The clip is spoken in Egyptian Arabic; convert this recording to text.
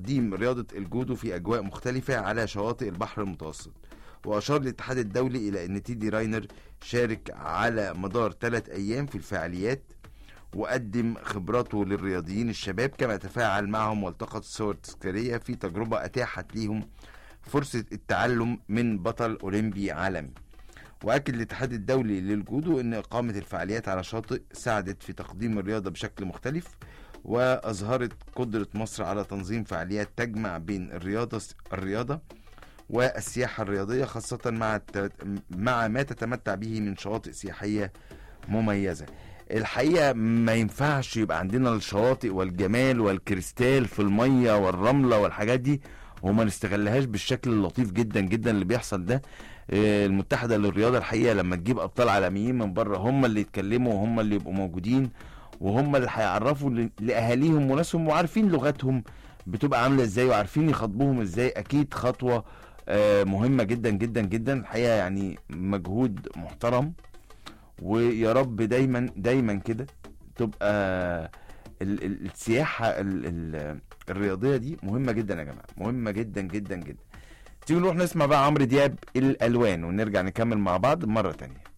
تقديم رياضة الجودو في أجواء مختلفة على شواطئ البحر المتوسط وأشار الاتحاد الدولي إلى أن تيدي راينر شارك على مدار ثلاث أيام في الفعاليات وقدم خبراته للرياضيين الشباب كما تفاعل معهم والتقط صور تذكارية في تجربة أتاحت ليهم فرصة التعلم من بطل أولمبي عالمي وأكد الاتحاد الدولي للجودو أن إقامة الفعاليات على شاطئ ساعدت في تقديم الرياضة بشكل مختلف وأظهرت قدرة مصر على تنظيم فعاليات تجمع بين الرياضة الرياضة والسياحة الرياضية خاصة مع الت- مع ما تتمتع به من شواطئ سياحية مميزة الحقيقة ما ينفعش يبقى عندنا الشواطئ والجمال والكريستال في المية والرملة والحاجات دي وما نستغلهاش بالشكل اللطيف جدا جدا اللي بيحصل ده آه، المتحدة للرياضة الحقيقة لما تجيب أبطال عالميين من بره هم اللي يتكلموا وهم اللي يبقوا موجودين وهم اللي هيعرفوا ل- لأهاليهم وناسهم وعارفين لغتهم بتبقى عاملة ازاي وعارفين يخاطبوهم ازاي أكيد خطوة آه، مهمة جدا جدا جدا الحقيقة يعني مجهود محترم ويا رب دايما دايما كده تبقى ال- ال- السياحة ال- ال- الرياضية دي مهمة جدا يا جماعة مهمة جدا جدا جدا تيجي نروح نسمع بقى عمرو دياب الألوان ونرجع نكمل مع بعض مرة تانية